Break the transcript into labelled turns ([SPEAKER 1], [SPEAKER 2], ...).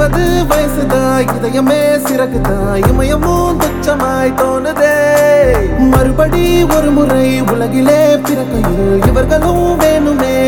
[SPEAKER 1] இருபது வயசுதான் இதயமே சிறகுதான் இமயமும் துச்சமாய் தோணுதே மறுபடி ஒரு முறை உலகிலே பிறக்கையில் இவர்களும் வேணுமே